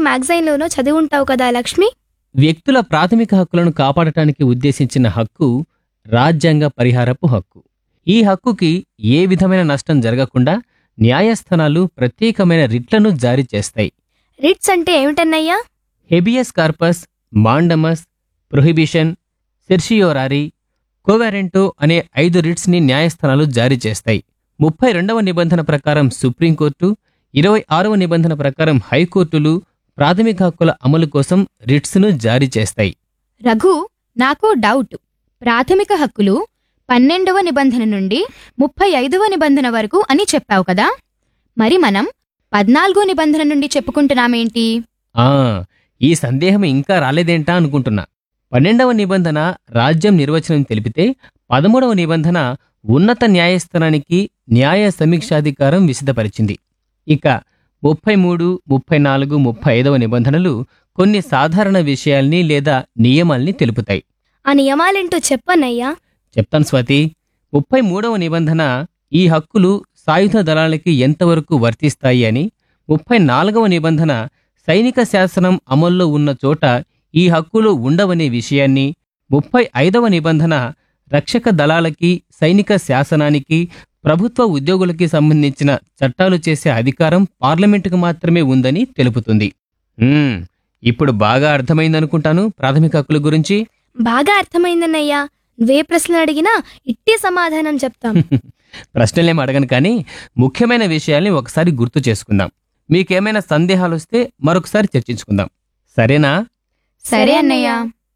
మ్యాగజైన్లోనో చదివి ఉంటావు కదా లక్ష్మి వ్యక్తుల ప్రాథమిక హక్కులను కాపాడటానికి ఉద్దేశించిన హక్కు రాజ్యాంగ పరిహారపు హక్కు ఈ హక్కుకి ఏ విధమైన నష్టం జరగకుండా న్యాయస్థానాలు ప్రత్యేకమైన రిట్లను జారీ చేస్తాయి రిట్స్ అంటే ఏమిటన్నయ్యా habeas corpus mandamus prohibition certiorari quo warranto అనే ఐదు రిట్స్ని న్యాయస్థానాలు జారీ చేస్తాయి ముప్పై రెండవ నిబంధన ప్రకారం సుప్రీంకోర్టు ఇరవై ఆరవ నిబంధన ప్రకారం హైకోర్టులు ప్రాథమిక హక్కుల అమలు కోసం రిట్స్ను జారీ చేస్తాయి రఘు నాకు డౌట్ ప్రాథమిక హక్కులు పన్నెండవ నిబంధన నుండి ముప్పై ఐదవ నిబంధన వరకు అని చెప్పావు కదా మరి మనం పద్నాలుగో నిబంధన నుండి చెప్పుకుంటున్నామేంటి ఆ ఈ సందేహం ఇంకా రాలేదేంటా అనుకుంటున్నా పన్నెండవ నిబంధన రాజ్యం నిర్వచనం తెలిపితే పదమూడవ నిబంధన ఉన్నత న్యాయస్థానానికి న్యాయ సమీక్షాధికారం విశదపరిచింది ఇక ముప్పై మూడు ముప్పై నాలుగు ముప్పై ఐదవ నిబంధనలు కొన్ని సాధారణ విషయాల్ని లేదా నియమాల్ని తెలుపుతాయి ఆ నియమాలేంటో చెప్పన్నయ్యా చెప్తాను స్వాతి ముప్పై మూడవ నిబంధన ఈ హక్కులు సాయుధ దళాలకి ఎంతవరకు వర్తిస్తాయి అని ముప్పై నాలుగవ నిబంధన సైనిక శాసనం అమల్లో ఉన్న చోట ఈ హక్కులు ఉండవనే విషయాన్ని ముప్పై ఐదవ నిబంధన రక్షక దళాలకి సైనిక శాసనానికి ప్రభుత్వ ఉద్యోగులకి సంబంధించిన చట్టాలు చేసే అధికారం పార్లమెంటుకు మాత్రమే ఉందని తెలుపుతుంది ఉమ్, ఇప్పుడు బాగా అర్థమైందనుకుంటాను ప్రాథమిక హక్కుల గురించి బాగా అర్థమైందన్నయ్యా నువ్వే ప్రశ్నలు అడిగినా ఇట్టే సమాధానం చెప్తాం ప్రశ్నలేం అడగను కానీ ముఖ్యమైన విషయాల్ని ఒకసారి గుర్తు చేసుకుందాం మీకేమైనా సందేహాలు వస్తే మరొకసారి చర్చించుకుందాం సరేనా సరే అన్నయ్య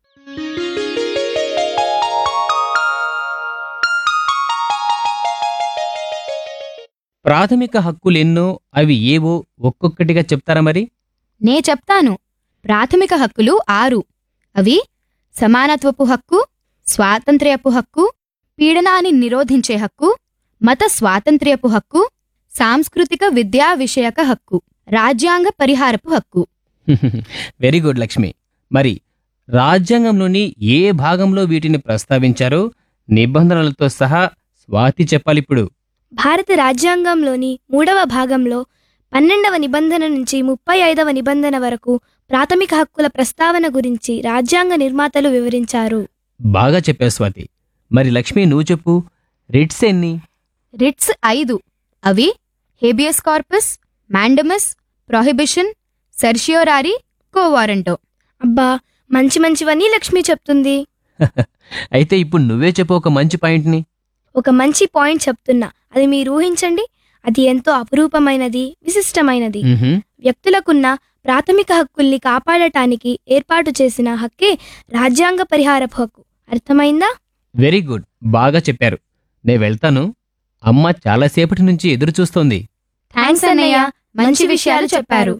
ప్రాథమిక హక్కులెన్నో అవి ఏవో ఒక్కొక్కటిగా చెప్తారా మరి నే చెప్తాను ప్రాథమిక హక్కులు ఆరు అవి సమానత్వపు హక్కు స్వాతంత్ర్యపు హక్కు పీడనాన్ని నిరోధించే హక్కు మత స్వాతంత్ర్యపు హక్కు సాంస్కృతిక విద్యా విషయక హక్కు రాజ్యాంగ పరిహారపు హక్కు వెరీ గుడ్ లక్ష్మి మరి రాజ్యాంగంలోని ఏ భాగంలో వీటిని ప్రస్తావించారో నిబంధనలతో సహా స్వాతి చెప్పాలిప్పుడు భారత రాజ్యాంగంలోని మూడవ భాగంలో పన్నెండవ నిబంధన నుంచి ముప్పై ఐదవ నిబంధన వరకు ప్రాథమిక హక్కుల ప్రస్తావన గురించి రాజ్యాంగ నిర్మాతలు వివరించారు బాగా చెప్పావు స్వాతి మరి లక్ష్మి నువ్వు చెప్పు రిట్స్ ఎన్ని రిట్స్ ఐదు అవి habeas corpus mandamus prohibition certiorari quo warranto అబ్బా మంచి మంచివన్నీ లక్ష్మి చెప్తుంది అయితే ఇప్పుడు నువ్వే చెప్పు ఒక మంచి పాయింట్ని ఒక మంచి పాయింట్ చెప్తున్నా అది మీరు ఊహించండి అది ఎంతో అపురూపమైనది విశిష్టమైనది మ్హూ. వ్యక్తులకున్న ప్రాథమిక హక్కుల్ని కాపాడటానికి ఏర్పాటు చేసిన హక్కే రాజ్యాంగ పరిహారపు హక్కు అర్థమైందా వెరీ గుడ్ బాగా చెప్పారు నేను వెళ్తాను అమ్మ చాలాసేపటి నుంచి ఎదురు చూస్తోంది థ్యాంక్స్ అన్నయ్య మంచి విషయాలు చెప్పారు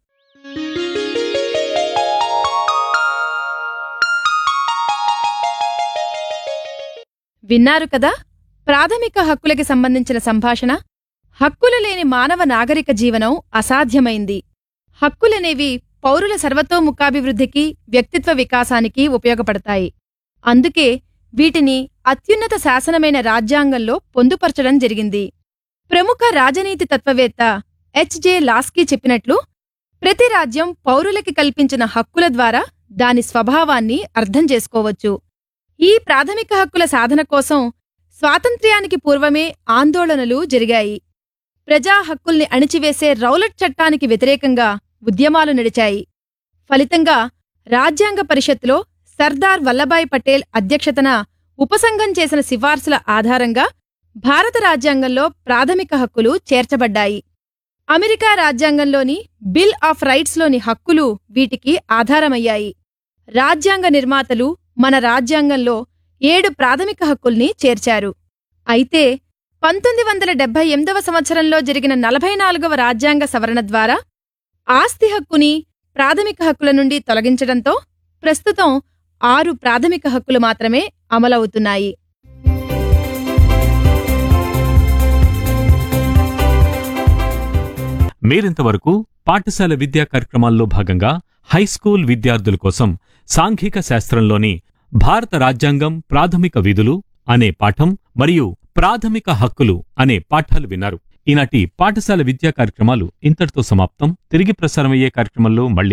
విన్నారు కదా ప్రాథమిక హక్కులకి సంబంధించిన సంభాషణ హక్కులు లేని మానవ నాగరిక జీవనం అసాధ్యమైంది హక్కులనేవి పౌరుల సర్వతోముఖాభివృద్ధికి వ్యక్తిత్వ వికాసానికి ఉపయోగపడతాయి అందుకే వీటిని అత్యున్నత శాసనమైన రాజ్యాంగంలో పొందుపరచడం జరిగింది ప్రముఖ రాజనీతి తత్వవేత్త హెచ్జే లాస్కీ చెప్పినట్లు ప్రతి రాజ్యం పౌరులకి కల్పించిన హక్కుల ద్వారా దాని స్వభావాన్ని అర్థం చేసుకోవచ్చు ఈ ప్రాథమిక హక్కుల సాధన కోసం స్వాతంత్ర్యానికి పూర్వమే ఆందోళనలు జరిగాయి ప్రజా హక్కుల్ని అణిచివేసే రౌలట్ చట్టానికి వ్యతిరేకంగా ఉద్యమాలు నడిచాయి ఫలితంగా రాజ్యాంగ పరిషత్లో సర్దార్ వల్లభాయ్ పటేల్ అధ్యక్షతన ఉపసంఘం చేసిన సిఫార్సుల ఆధారంగా భారత రాజ్యాంగంలో ప్రాథమిక హక్కులు చేర్చబడ్డాయి అమెరికా రాజ్యాంగంలోని బిల్ ఆఫ్ రైట్స్లోని హక్కులు వీటికి ఆధారమయ్యాయి రాజ్యాంగ నిర్మాతలు మన రాజ్యాంగంలో ఏడు ప్రాథమిక హక్కుల్ని చేర్చారు అయితే పంతొమ్మిది వందల డెబ్బై ఎనిమిదవ సంవత్సరంలో జరిగిన నలభై నాలుగవ రాజ్యాంగ సవరణ ద్వారా ఆస్తి హక్కుని ప్రాథమిక హక్కుల నుండి తొలగించడంతో ప్రస్తుతం ఆరు ప్రాథమిక హక్కులు మాత్రమే అమలవుతున్నాయి మీరింతవరకు పాఠశాల విద్యా కార్యక్రమాల్లో భాగంగా హైస్కూల్ విద్యార్థుల కోసం సాంఘిక శాస్త్రంలోని భారత రాజ్యాంగం ప్రాథమిక విధులు అనే పాఠం మరియు ప్రాథమిక హక్కులు అనే పాఠాలు విన్నారు ఈనాటి పాఠశాల విద్యా కార్యక్రమాలు ఇంతటితో సమాప్తం తిరిగి ప్రసారమయ్యే కార్యక్రమంలో మళ్ళీ